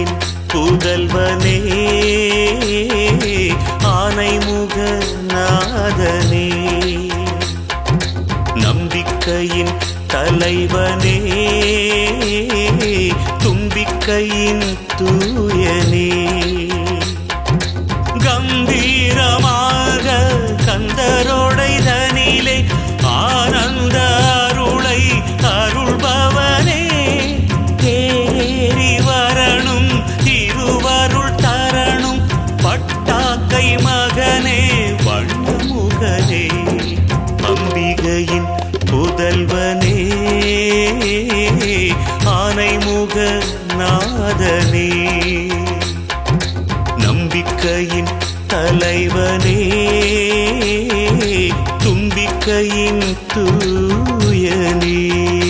புதல்வனே ஆனைமுக நாதனே நம்பிக்கையின் தலைவனே தும்பிக்கையின் தூயனே கம்பீரமாக கந்தரோடை தனிலே ஆனந்த அருளை அருள்பவனே தேறி வரணும் திருவருள் தரணும் பட்டாக்கை மகனே வண்ணமுகனே அம்பிகையின் புதல்வனே ஆனைமுக நாதனே நம்பிக்கையின் தலைவனே தும்பிக்கையின் தூயனே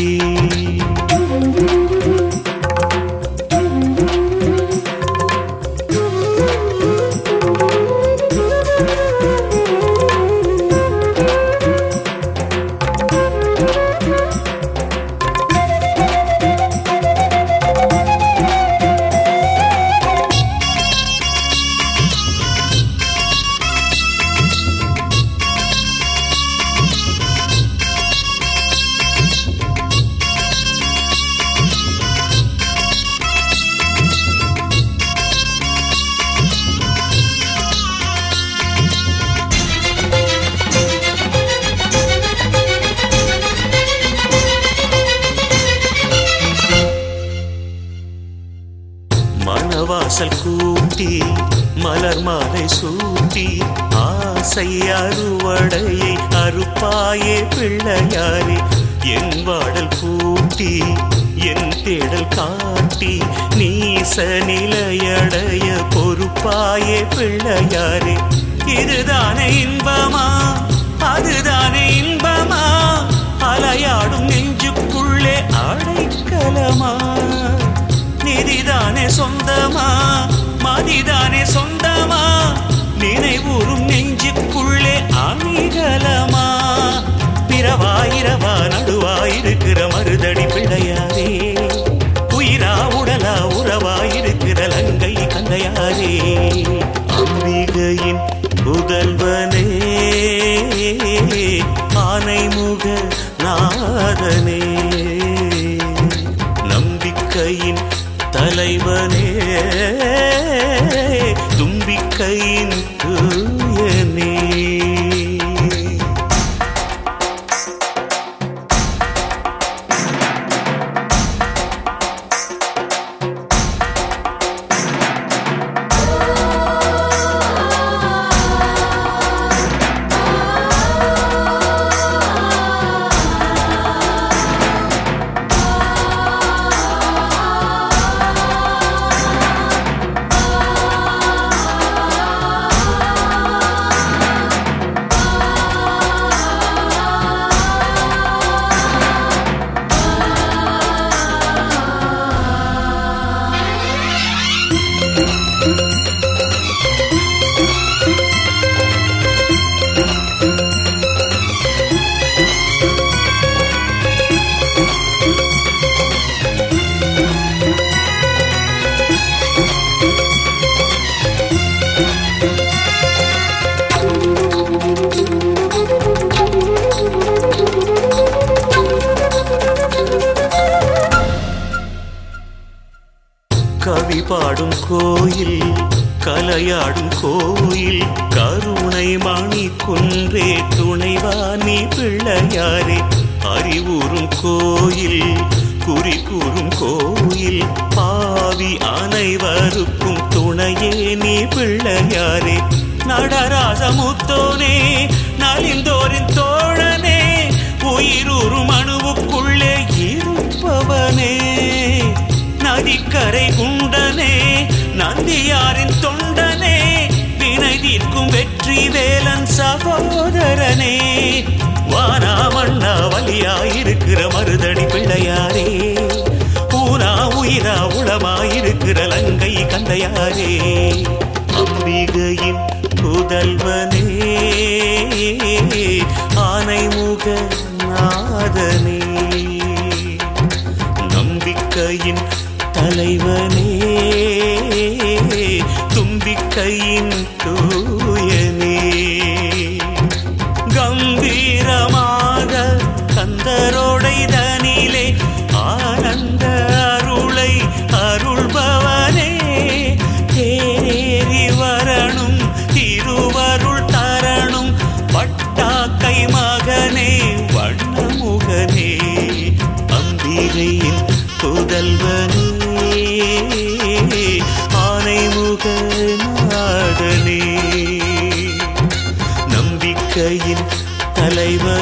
மணவாசல் கூட்டி மலர் மாலை சூட்டி ஆசை அறுவடையை அறுப்பாயே பிள்ளையாரே என் வாடல் கூட்டி என் தேடல் காட்டி நீச நிலையடைய பொறுப்பாயே பிள்ளையாரே இதுதானே இன்பமா அதுதானே இன்பமா அலையாடும் நெஞ்சுக்குள்ளே அடைக்கலமா நிதிதானே சொந்தமா மதிதானே சொந்தமா நினைவுறும் நெஞ்சுக்குள்ளே அணிகலமா பிறவாயிரவா நடுவாயிருக்கிற மருதடி பிள்ளையாரே உயிரா உடலா உறவாயிருக்கிற லங்கை கந்தையாரே அம்பிகையின் புதல்வனே ஆனைமுக நாதனே நம்பிக்கையின் தலைவனே தும்பிக்கையின் தூயனே கவி பாடும் கோயில் கலையாடும் கோயில் கருணை மணி குன்றே துணைவா நீ பிள்ளையாரே அறிவுறும் கோயில் குறி கூறும் கோயில் பாவி அனைவருக்கும் துணையே நீ பிள்ளையாரே நடராசமுத்தோனே நலிந்தோரின் தோழனே உயிரூறும் அணுவுக்குள்ளே இருப்பவனே நதிக்கரை குண்டனே நந்தியாரின் தொண்டனே வினை தீர்க்கும் வெற்றி வேலன் சகோதரனே வானாமண்ணா வலியாயிருக்கிற மருதடி பிள்ளையாரே ஊனா உயிரா உளமாயிருக்கிற லங்கை கந்தையாரே அம்பிகையின் புதல்வனே ஆனைமுக நாதனே நம்பிக்கையின் தலைவனே மலையின் தலைவனே